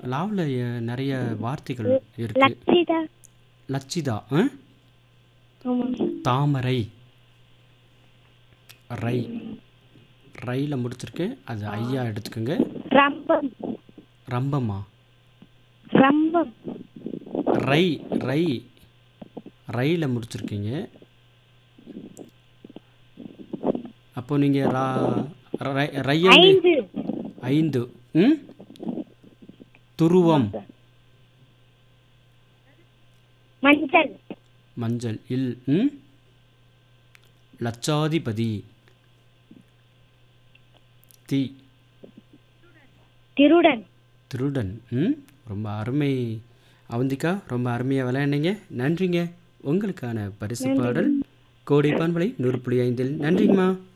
லாவில் நிறைய வார்த்தைகள் இருக்கு லட்சிதா லட்சிதா ஆ? ஆமா தாமரை ரை ரையில் முடிச்சிருக்கு அது ஐயா எடுத்துக்கோங்க ரம்பம் ரம்பமா ரம்பம் ரை ரை ரையில் முடிச்சிருக்கீங்க அப்போ நீங்கள் ரா ரை ரையை வந்து ஐந்து ஐந்து ம் துருவம் மஞ்சள் மஞ்சள் இல் ம் லட்சாதிபதி தி திருடன் திருடன் ம் ரொம்ப அருமை அவந்திக்கா ரொம்ப அருமையாக விளையாண்டீங்க நன்றிங்க உங்களுக்கான பரிசு பாடல் கோடை பான்மலை நூறு புள்ளி ஐந்தில் நன்றிங்கம்மா